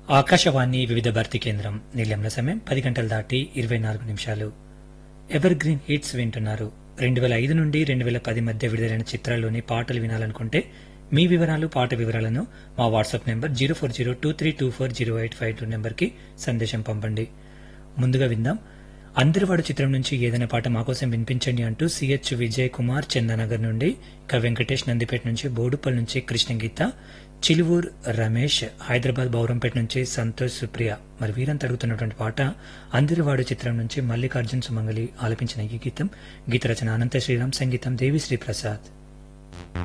ఆకాశవాణి వివిధ భర్తీ కేంద్రం నిలయంల సమయం పది గంటలు దాటి ఇరవై నాలుగు నిమిషాలు ఎవర్ గ్రీన్ హిట్స్ వింటున్నారు రెండు వేల ఐదు నుండి రెండు వేల పది మధ్య విడుదలైన చిత్రాల్లోని పాటలు వినాలనుకుంటే మీ వివరాలు పాట వివరాలను మా WhatsApp number zero four zero two three two four zero eight five two నెంబర్కి సందేశం పంపండి ముందుగా విందాం అందరివాడు చిత్రం నుంచి ఏదైనా పాట మాకోసం వినిపించండి అంటూ సిహెచ్ విజయ్ కుమార్ చందనగర్ నుండి ఇక వెంకటేష్ నందిపేట నుంచి బోడుపల్ నుంచి కృష్ణగీత చిలువూర్ రమేష్ హైదరాబాద్ బౌరంపేట నుంచి సంతోష్ సుప్రియ మరి వీరంతా అడుగుతున్నటువంటి పాట అందరివాడు చిత్రం నుంచి మల్లికార్జున్ సుమంగలి ఆలపించిన ఈ గీతం గీత రచన అనంత శ్రీరామ్ సంగీతం దేవిశ్రీ ప్రసాద్